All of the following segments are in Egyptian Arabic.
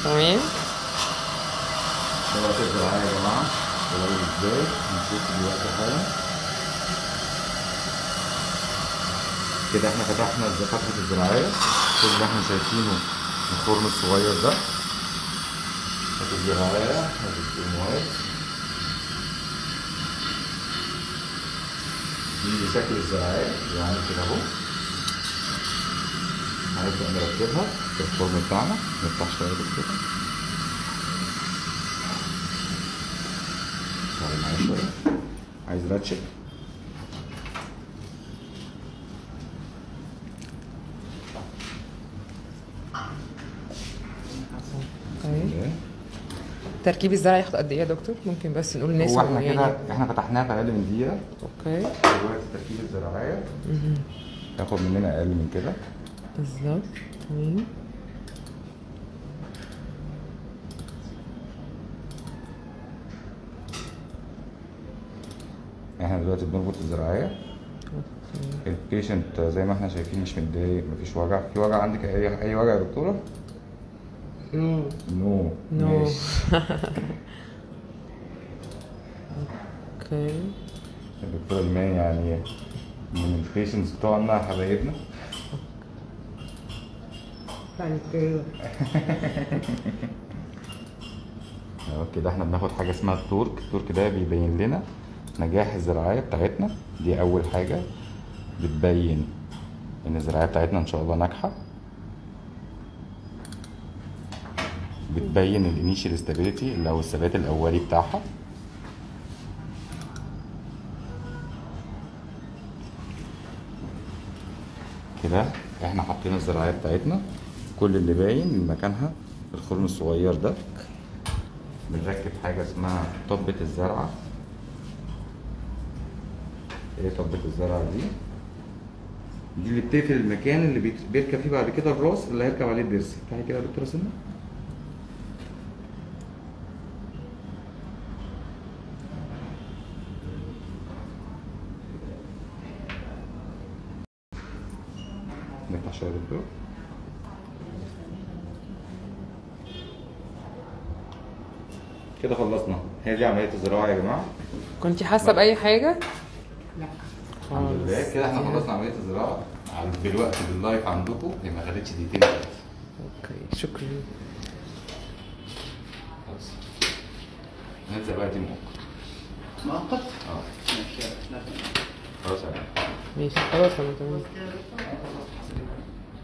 تمام ده وقت الزراعية يا جماعة قليل ازاي نشوف دلوقتي حالا كده احنا فتحنا الز- فتحة الزراعية كل اللي احنا شايفينه الخرم الصغير ده فتحة الزراعية فتحة الأموال دي شكل الزراعية يعني كده اهو هنبدأ نركبها في الخرم بتاعنا نفتح شوية بس كده تعالى معايا شوية عايز راتشت اوكي تركيب الزرع ياخد قد ايه يا دكتور ممكن بس نقول الناس هو احنا يعني كده احنا فتحناها في اقل من دقيقة اوكي دلوقتي تركيب الزراعية ياخد مننا اقل من كده بالظبط تمام احنا دلوقتي بنربط الزراعية اوكي البيشنت زي ما احنا شايفين مش متضايق مفيش وجع في وجع عندك اي اي وجع يا دكتورة؟ نو نو نو ماشي. اوكي الدكتورة ايمان يعني من البيشنتس بتوعنا حبايبنا اهو كده احنا بناخد حاجه اسمها التورك التورك ده بيبين لنا نجاح الزراعيه بتاعتنا دي اول حاجه بتبين ان الزراعيه بتاعتنا ان شاء الله ناجحه بتبين الانيشال ستابيليتي اللي هو الثبات الاولي بتاعها كده احنا حاطين الزراعيه بتاعتنا كل اللي باين من مكانها الخرم الصغير ده بنركب حاجه اسمها طبة الزرعه ايه طبة الزرعه دي دي اللي بتقفل المكان اللي بيت- بيركب فيه بعد كده الراس اللي هيركب عليه الضرس افتحي كده يا دكتوره سنه نفتح شويه يا دكتور كده خلصنا هي دي عمليه الزراعه يا جماعه كنت حاسه باي حاجه الحمد لله كده احنا خلصنا عمليه الزراعه على- دلوقتي باللايف عندكم هي ما خدتش دقيقتين دلوقتي اوكي شكرا خلاص ننزل بقى دي مؤقت مؤقت اه ماشي نفهم. خلاص يا جماعه ماشي خلاص انا تمام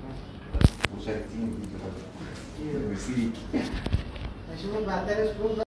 وشاركتيني ميرسي اشوفك بعد ثلاث شهور